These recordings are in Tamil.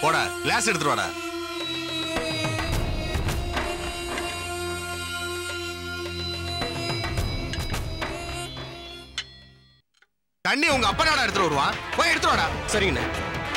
போடா கிளாஸ் எடுத்துட்டு வாடா தண்ணி உங்க அப்பனாடா எடுத்துட்டு வருவான் போய் எடுத்துட்டு வாடா சரிங்கண்ணே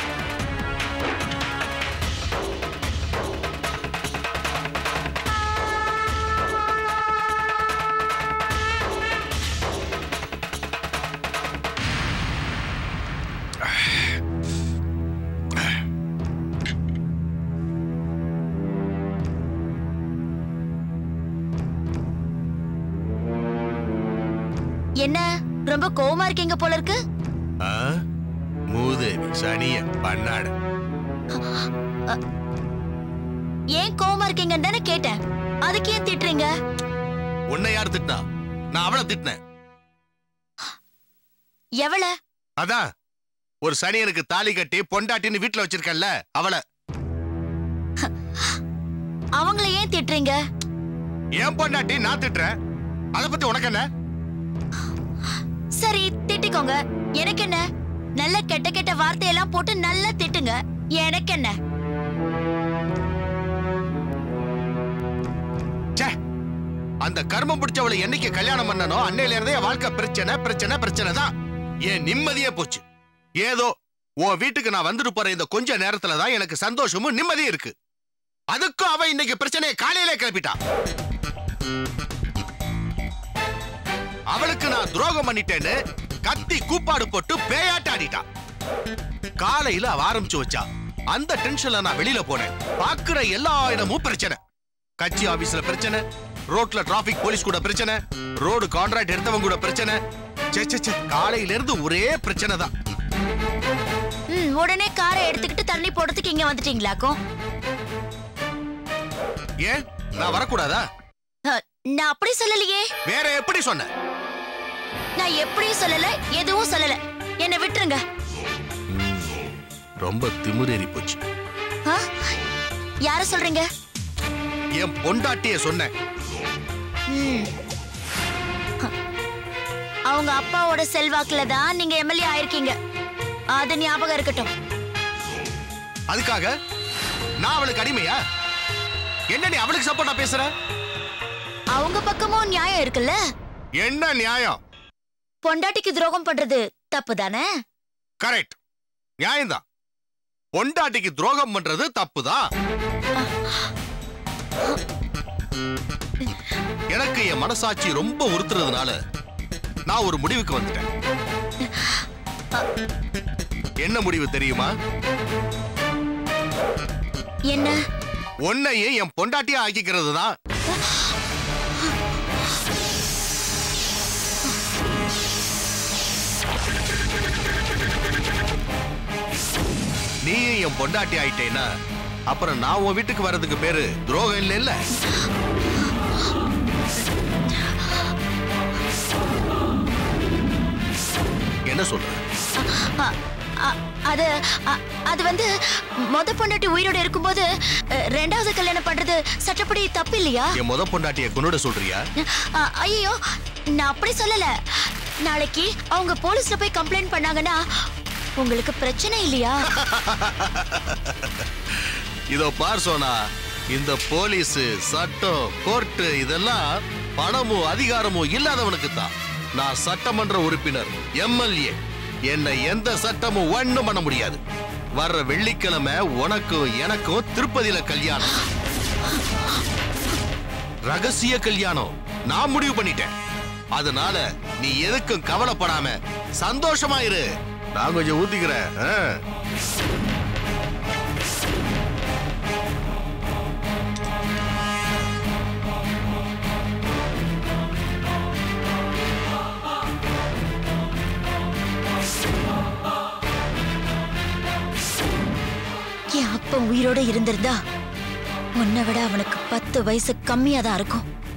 என்ன ரொம்ப கோவமா இருக்கீங்க போல இருக்கு ஆ? மூதேவி சனிய பண்ணாட ஏன் கோவமா இருக்கீங்கன்னு தானே கேட்டேன் அதுக்கு ஏன் திட்டுறீங்க உன்னை யார் திட்டினா நான் அவளை திட்டினேன் எவள அதான் ஒரு சனியனுக்கு தாலி கட்டி பொண்டாட்டின்னு வீட்டுல வச்சிருக்கல்ல அவளை அவங்கள ஏன் திட்டுறீங்க ஏன் பொண்டாட்டி நான் திட்டுறேன் அத பத்தி உனக்கு என்ன சரி திட்டிக்கோங்க எனக்கு என்ன நல்ல கெட்ட கெட்ட வார்த்தையெல்லாம் போட்டு நல்லா திட்டுங்க எனக்கு என்ன ச்சே அந்த கர்மம் பிடிச்சவளை என்னைக்கு கல்யாணம் பண்ணனோ அன்னையில இருந்தே என் வாழ்க்கை பிரச்சனை பிரச்சனை பிரச்சனை தான் என் நிம்மதியே போச்சு ஏதோ உன் வீட்டுக்கு நான் வந்துட்டு போற இந்த கொஞ்ச நேரத்துல தான் எனக்கு சந்தோஷமும் நிம்மதியும் இருக்கு அதுக்கும் அவ இன்னைக்கு பிரச்சனையை காலையிலே கிளப்பிட்டா அவளுக்கு நான் துரோகம் பண்ணிட்டேன்னு கத்தி கூப்பாடு போட்டு பேயாட்ட ஆடிட்டா காலையில அவ ஆரம்பிச்சு வச்சா அந்த டென்ஷன்ல நான் வெளியில போனேன் பாக்குற எல்லா இடமும் பிரச்சனை கட்சி ஆபீஸ்ல பிரச்சனை ரோட்ல டிராபிக் போலீஸ் கூட பிரச்சனை ரோடு கான்ட்ராக்ட் எடுத்தவங்க கூட பிரச்சனை ச்சே, ச்சே, ச்சே, காலையில இருந்து ஒரே பிரச்சனை தான் ம் உடனே காரை எடுத்துக்கிட்டு தண்ணி போடுறதுக்கு இங்க வந்துட்டீங்களாக்கும் ஏன் நான் வரக்கூடாதா அ, நான் அப்படி சொல்லலையே வேற எப்படி சொன்ன நான் எப்படியும் சொல்லல எதுவும் சொல்லல என்னை விட்டுருங்க ரொம்ப திமிரேறி போச்சு ஆ? யார சொல்றீங்க என் பொண்டாட்டிய சொன்னேன் ம். ஹ. அவங்க அப்பாவோட செல்வாக்குல தான் நீங்க எம்எல்ஏ ஆயிருக்கீங்க அது ஞாபகம் இருக்கட்டும் அதுக்காக நான் அவளுக்கு அடிமையா என்ன நீ அவளுக்கு சப்போர்ட்டா பேசுற அவங்க பக்கமும் நியாயம் இருக்குல்ல என்ன நியாயம் பொண்டாட்டிக்கு துரோகம் பண்றது தப்பு தானே கரெக்ட் நியாயம்தான் பொண்டாட்டிக்கு துரோகம் பண்றது தப்புதான் எனக்கு என் மனசாட்சி ரொம்ப உறுத்துறதுனால நான் ஒரு முடிவுக்கு வந்துட்டேன் என்ன முடிவு தெரியுமா என்ன உன்னையே என் பொண்டாட்டியா ஆக்கிக்கிறது தான் நீயும் என் பொண்டாட்டி ஆயிட்டேன்னா அப்புறம் நான் உன் வீட்டுக்கு வர்றதுக்கு பேரு துரோகம் இல்ல இல்ல என்ன சொல்ற அ- அ- அது அ- அது வந்து மொத பொண்டாட்டி உயிரோட இருக்கும்போது அ, ரெண்டாவது கல்யாணம் பண்றது சட்டப்படி தப்பு இல்லையா என் முத பொண்டாட்டிய கொன்னுட சொல்றியா அ- ஐயோ நான் அப்படி சொல்லல நாளைக்கு அவங்க போலீஸ்ல போய் கம்ப்ளைண்ட் பண்ணாங்கன்னா உங்களுக்கு பிரச்சனை இல்லையா இதோ பார் சோனா இந்த போலீஸ் சட்டம் கோர்ட்டு இதெல்லாம் பணமும் அதிகாரமும் இல்லாதவனுக்கு தான் நான் சட்டமன்ற உறுப்பினர் எம்எல்ஏ என்னை எந்த சட்டமும் ஒண்ணும் பண்ண முடியாது வர்ற வெள்ளிக்கிழமை உனக்கும் எனக்கும் திருப்பதியில கல்யாணம் ரகசிய கல்யாணம் நான் முடிவு பண்ணிட்டேன் அதனால நீ எதுக்கும் கவலைப்படாம சந்தோஷமா இரு நான் கொஞ்சம் ஊத்திக்கிறேன் ஆ. என் அப்பன் உயிரோட இருந்திருந்தா உன்னை விட அவனுக்கு பத்து வயசு கம்மியா தான் இருக்கும்